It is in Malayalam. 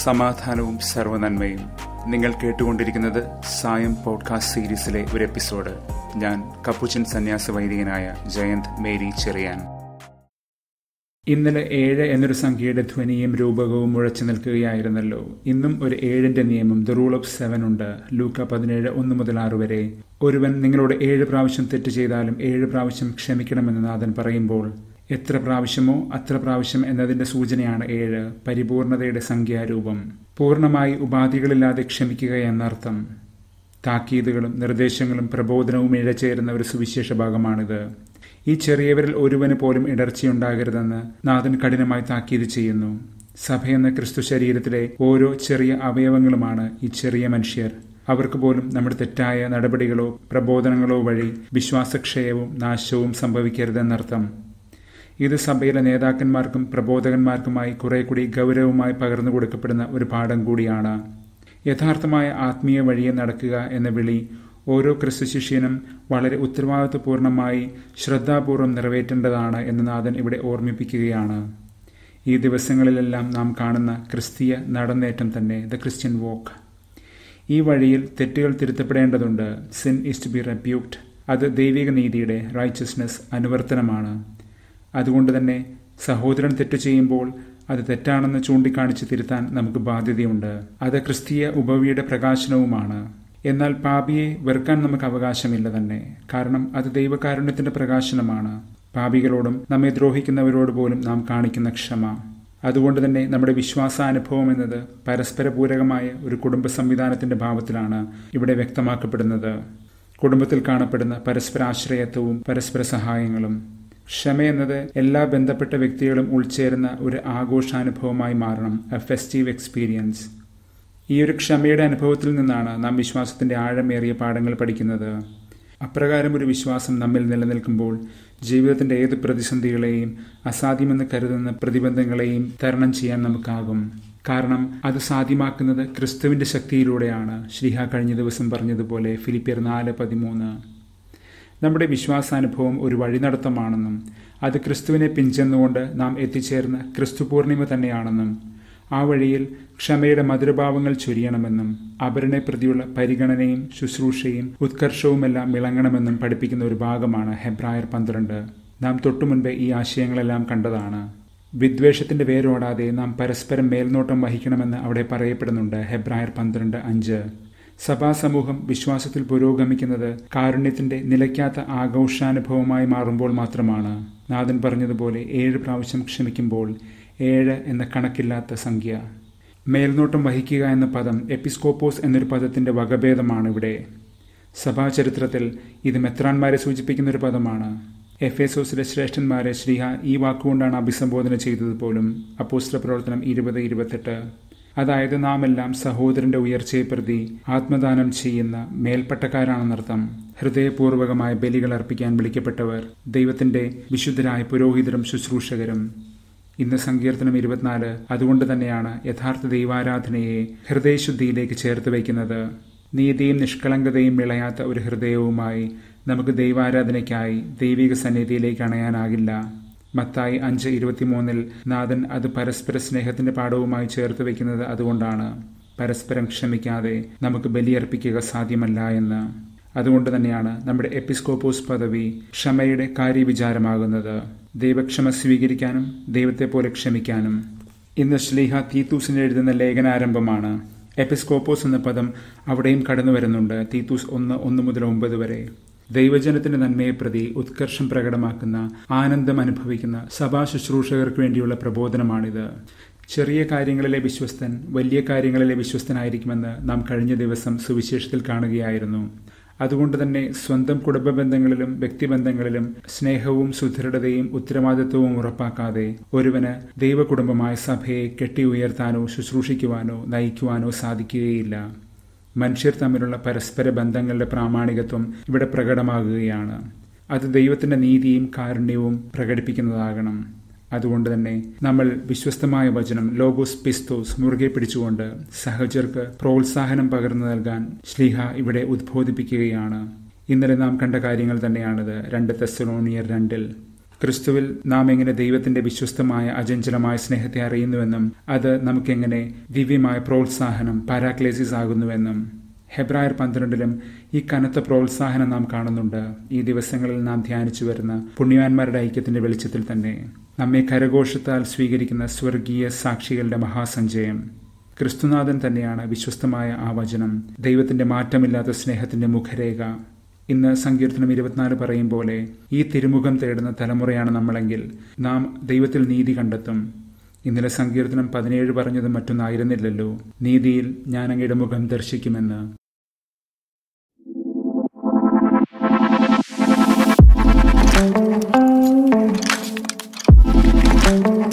സമാധാനവും സർവനന്മയും നിങ്ങൾ കേട്ടുകൊണ്ടിരിക്കുന്നത് സായം പോഡ്കാസ്റ്റ് സീരീസിലെ ഒരു എപ്പിസോഡ് ഞാൻ കപ്പുച്ചൻ സന്യാസ വൈദികനായ ജയന്ത് മേരി ചെറിയാൻ ഇന്നലെ ഏഴ് എന്നൊരു സംഖ്യയുടെ ധ്വനിയും രൂപകവും മുഴച്ചു നിൽക്കുകയായിരുന്നല്ലോ ഇന്നും ഒരു ഏഴിന്റെ നിയമം ദ റൂൾ ഓഫ് സെവൻ ഉണ്ട് ലൂക്ക പതിനേഴ് ഒന്ന് മുതൽ ആറ് വരെ ഒരുവൻ നിങ്ങളോട് ഏഴ് പ്രാവശ്യം തെറ്റ് ചെയ്താലും ഏഴ് പ്രാവശ്യം ക്ഷമിക്കണമെന്ന് നാഥൻ പറയുമ്പോൾ എത്ര പ്രാവശ്യമോ അത്ര പ്രാവശ്യം എന്നതിന്റെ സൂചനയാണ് ഏഴ് പരിപൂർണതയുടെ സംഖ്യാരൂപം പൂർണ്ണമായി ഉപാധികളില്ലാതെ ക്ഷമിക്കുക എന്നർത്ഥം താക്കീതുകളും നിർദ്ദേശങ്ങളും പ്രബോധനവും ഇഴചേരുന്ന ഒരു സുവിശേഷ ഭാഗമാണിത് ഈ ചെറിയവരിൽ ഒരുവന് പോലും ഇടർച്ചയുണ്ടാകരുതെന്ന് നാഥൻ കഠിനമായി താക്കീത് ചെയ്യുന്നു സഭയെന്ന ക്രിസ്തു ശരീരത്തിലെ ഓരോ ചെറിയ അവയവങ്ങളുമാണ് ഈ ചെറിയ മനുഷ്യർ അവർക്ക് പോലും നമ്മുടെ തെറ്റായ നടപടികളോ പ്രബോധനങ്ങളോ വഴി വിശ്വാസക്ഷയവും നാശവും സംഭവിക്കരുതെന്നർത്ഥം ഇത് സഭയിലെ നേതാക്കന്മാർക്കും പ്രബോധകന്മാർക്കുമായി കുറെ കൂടി ഗൗരവമായി പകർന്നു കൊടുക്കപ്പെടുന്ന ഒരു പാഠം കൂടിയാണ് യഥാർത്ഥമായ ആത്മീയ വഴിയെ നടക്കുക എന്ന വിളി ഓരോ ക്രിസ്തു ശിഷ്യനും വളരെ ഉത്തരവാദിത്വപൂർണമായി ശ്രദ്ധാപൂർവം നിറവേറ്റേണ്ടതാണ് എന്ന് നാഥൻ ഇവിടെ ഓർമ്മിപ്പിക്കുകയാണ് ഈ ദിവസങ്ങളിലെല്ലാം നാം കാണുന്ന ക്രിസ്തീയ നടന്നേറ്റം തന്നെ ദ ക്രിസ്ത്യൻ വോക്ക് ഈ വഴിയിൽ തെറ്റുകൾ തിരുത്തപ്പെടേണ്ടതുണ്ട് sin is to be rebuked അത് ദൈവിക നീതിയുടെ റൈച്ചസ്നെസ് അനുവർത്തനമാണ് അതുകൊണ്ട് തന്നെ സഹോദരൻ തെറ്റു ചെയ്യുമ്പോൾ അത് തെറ്റാണെന്ന് ചൂണ്ടിക്കാണിച്ച് തിരുത്താൻ നമുക്ക് ബാധ്യതയുണ്ട് അത് ക്രിസ്തീയ ഉപവിയുടെ പ്രകാശനവുമാണ് എന്നാൽ പാപിയെ വെറുക്കാൻ നമുക്ക് അവകാശമില്ല തന്നെ കാരണം അത് ദൈവകാരുണ്യത്തിന്റെ പ്രകാശനമാണ് പാപികളോടും നമ്മെ ദ്രോഹിക്കുന്നവരോട് പോലും നാം കാണിക്കുന്ന ക്ഷമ അതുകൊണ്ട് തന്നെ നമ്മുടെ വിശ്വാസാനുഭവം എന്നത് പരസ്പര പൂരകമായ ഒരു കുടുംബ സംവിധാനത്തിന്റെ ഭാവത്തിലാണ് ഇവിടെ വ്യക്തമാക്കപ്പെടുന്നത് കുടുംബത്തിൽ കാണപ്പെടുന്ന പരസ്പര ആശ്രയത്വവും പരസ്പര സഹായങ്ങളും ക്ഷമ എന്നത് എല്ലാ ബന്ധപ്പെട്ട വ്യക്തികളും ഉൾച്ചേരുന്ന ഒരു ആഘോഷാനുഭവമായി മാറണം എ ഫെസ്റ്റീവ് എക്സ്പീരിയൻസ് ഈ ഒരു ക്ഷമയുടെ അനുഭവത്തിൽ നിന്നാണ് നാം വിശ്വാസത്തിന്റെ ആഴമേറിയ പാഠങ്ങൾ പഠിക്കുന്നത് അപ്രകാരം ഒരു വിശ്വാസം നമ്മിൽ നിലനിൽക്കുമ്പോൾ ജീവിതത്തിന്റെ ഏത് പ്രതിസന്ധികളെയും അസാധ്യമെന്ന് കരുതുന്ന പ്രതിബന്ധങ്ങളെയും തരണം ചെയ്യാൻ നമുക്കാകും കാരണം അത് സാധ്യമാക്കുന്നത് ക്രിസ്തുവിന്റെ ശക്തിയിലൂടെയാണ് ശ്രീഹ കഴിഞ്ഞ ദിവസം പറഞ്ഞതുപോലെ ഫിലിപ്പിയർ നാല് പതിമൂന്ന് നമ്മുടെ വിശ്വാസാനുഭവം ഒരു വഴിനടത്തമാണെന്നും അത് ക്രിസ്തുവിനെ പിഞ്ചെന്നുകൊണ്ട് നാം എത്തിച്ചേർന്ന ക്രിസ്തു പൂർണിമ തന്നെയാണെന്നും ആ വഴിയിൽ ക്ഷമയുടെ മധുരഭാവങ്ങൾ ചൊരിയണമെന്നും അപരനെ പ്രതിയുള്ള പരിഗണനയും ശുശ്രൂഷയും ഉത്കർഷവുമെല്ലാം വിളങ്ങണമെന്നും പഠിപ്പിക്കുന്ന ഒരു ഭാഗമാണ് ഹെബ്രായർ പന്ത്രണ്ട് നാം തൊട്ടുമുൻപേ ഈ ആശയങ്ങളെല്ലാം കണ്ടതാണ് വിദ്വേഷത്തിന്റെ വേരോടാതെ നാം പരസ്പരം മേൽനോട്ടം വഹിക്കണമെന്ന് അവിടെ പറയപ്പെടുന്നുണ്ട് ഹെബ്രായർ പന്ത്രണ്ട് അഞ്ച് സഭാസമൂഹം വിശ്വാസത്തിൽ പുരോഗമിക്കുന്നത് കാരുണ്യത്തിന്റെ നിലയ്ക്കാത്ത ആഘോഷാനുഭവമായി മാറുമ്പോൾ മാത്രമാണ് നാഥൻ പറഞ്ഞതുപോലെ ഏഴ് പ്രാവശ്യം ക്ഷമിക്കുമ്പോൾ ഏഴ് എന്ന കണക്കില്ലാത്ത സംഖ്യ മേൽനോട്ടം വഹിക്കുക എന്ന പദം എപ്പിസ്കോപ്പോസ് എന്നൊരു പദത്തിന്റെ വകഭേദമാണ് ഇവിടെ സഭാചരിത്രത്തിൽ ഇത് മെത്രാന്മാരെ സൂചിപ്പിക്കുന്ന ഒരു പദമാണ് എഫേസോസിലെ ശ്രേഷ്ഠന്മാരെ ശ്രീഹ ഈ വാക്കുകൊണ്ടാണ് അഭിസംബോധന ചെയ്തത് പോലും അപ്പോസ്റ്റർ പ്രവർത്തനം ഇരുപത് ഇരുപത്തെട്ട് അതായത് നാം എല്ലാം സഹോദരന്റെ ഉയർച്ചയെ പ്രതി ആത്മദാനം ചെയ്യുന്ന മേൽപ്പട്ടക്കാരാണെന്നർത്ഥം ഹൃദയപൂർവകമായ ബലികൾ അർപ്പിക്കാൻ വിളിക്കപ്പെട്ടവർ ദൈവത്തിന്റെ വിശുദ്ധരായ പുരോഹിതരും ശുശ്രൂഷകരും ഇന്ന് സങ്കീർത്തനം ഇരുപത്തിനാല് അതുകൊണ്ട് തന്നെയാണ് യഥാർത്ഥ ദൈവാരാധനയെ ഹൃദയശുദ്ധിയിലേക്ക് ചേർത്ത് വയ്ക്കുന്നത് നീതിയും നിഷ്കളങ്കതയും വിളയാത്ത ഒരു ഹൃദയവുമായി നമുക്ക് ദൈവാരാധനയ്ക്കായി ദൈവിക സന്നിധിയിലേക്ക് അണയാനാകില്ല മത്തായി അഞ്ച് ഇരുപത്തിമൂന്നിൽ നാഥൻ അത് പരസ്പര സ്നേഹത്തിന്റെ പാഠവുമായി ചേർത്ത് വെക്കുന്നത് അതുകൊണ്ടാണ് പരസ്പരം ക്ഷമിക്കാതെ നമുക്ക് ബലിയർപ്പിക്കുക സാധ്യമല്ല എന്ന് അതുകൊണ്ട് തന്നെയാണ് നമ്മുടെ എപ്പിസ്കോപ്പോസ് പദവി ക്ഷമയുടെ കാര്യവിചാരമാകുന്നത് ദൈവക്ഷമ സ്വീകരിക്കാനും ദൈവത്തെ പോലെ ക്ഷമിക്കാനും ഇന്ന് ശ്ലീഹ തീത്തൂസിന് എഴുതുന്ന ലേഖനാരംഭമാണ് എപ്പിസ്കോപ്പോസ് എന്ന പദം അവിടെയും കടന്നു വരുന്നുണ്ട് തീത്തൂസ് ഒന്ന് ഒന്ന് മുതൽ ഒമ്പത് വരെ ദൈവജനത്തിന്റെ നന്മയെ പ്രതി ഉത്കർഷം പ്രകടമാക്കുന്ന ആനന്ദം അനുഭവിക്കുന്ന സഭാ ശുശ്രൂഷകർക്ക് വേണ്ടിയുള്ള പ്രബോധനമാണിത് ചെറിയ കാര്യങ്ങളിലെ വിശ്വസ്തൻ വലിയ കാര്യങ്ങളിലെ വിശ്വസ്തനായിരിക്കുമെന്ന് നാം കഴിഞ്ഞ ദിവസം സുവിശേഷത്തിൽ കാണുകയായിരുന്നു അതുകൊണ്ട് തന്നെ സ്വന്തം കുടുംബ ബന്ധങ്ങളിലും വ്യക്തിബന്ധങ്ങളിലും സ്നേഹവും സുദൃഢതയും ഉത്തരവാദിത്വവും ഉറപ്പാക്കാതെ ഒരുവന് ദൈവകുടുംബമായ സഭയെ കെട്ടി ഉയർത്താനോ ശുശ്രൂഷിക്കുവാനോ നയിക്കുവാനോ സാധിക്കുകയില്ല മനുഷ്യർ തമ്മിലുള്ള പരസ്പര ബന്ധങ്ങളുടെ പ്രാമാണികത്വം ഇവിടെ പ്രകടമാകുകയാണ് അത് ദൈവത്തിന്റെ നീതിയും കാരുണ്യവും പ്രകടിപ്പിക്കുന്നതാകണം അതുകൊണ്ട് തന്നെ നമ്മൾ വിശ്വസ്തമായ വചനം ലോഗോസ് പിസ്തോസ് മുറുകെ പിടിച്ചുകൊണ്ട് സഹചർക്ക് പ്രോത്സാഹനം പകർന്നു നൽകാൻ ശ്ലീഹ ഇവിടെ ഉദ്ബോധിപ്പിക്കുകയാണ് ഇന്നലെ നാം കണ്ട കാര്യങ്ങൾ തന്നെയാണിത് രണ്ട് തെസലോണിയർ രണ്ടിൽ ക്രിസ്തുവിൽ നാം എങ്ങനെ ദൈവത്തിന്റെ വിശ്വസ്തമായ അചഞ്ചലമായ സ്നേഹത്തെ അറിയുന്നുവെന്നും അത് നമുക്കെങ്ങനെ ദിവ്യമായ പ്രോത്സാഹനം പാരാക്ലേസിസ് ആകുന്നുവെന്നും ഹെബ്രായർ പന്ത്രണ്ടിലും ഈ കനത്ത പ്രോത്സാഹനം നാം കാണുന്നുണ്ട് ഈ ദിവസങ്ങളിൽ നാം ധ്യാനിച്ചു വരുന്ന പുണ്യവാന്മാരുടെ ഐക്യത്തിന്റെ വെളിച്ചത്തിൽ തന്നെ നമ്മെ കരഘോഷത്താൽ സ്വീകരിക്കുന്ന സ്വർഗീയ സാക്ഷികളുടെ മഹാസഞ്ചയം ക്രിസ്തുനാഥൻ തന്നെയാണ് വിശ്വസ്തമായ ആ വചനം ദൈവത്തിന്റെ മാറ്റമില്ലാത്ത സ്നേഹത്തിന്റെ മുഖരേഖ ഇന്ന് സങ്കീർത്തനം ഇരുപത്തിനാല് പറയും പോലെ ഈ തിരുമുഖം തേടുന്ന തലമുറയാണ് നമ്മളെങ്കിൽ നാം ദൈവത്തിൽ നീതി കണ്ടെത്തും ഇന്നലെ സങ്കീർത്തനം പതിനേഴ് പറഞ്ഞത് മറ്റൊന്നായിരുന്നില്ലല്ലോ നീതിയിൽ ഞാൻ അങ്ങയുടെ മുഖം ദർശിക്കുമെന്ന് thank you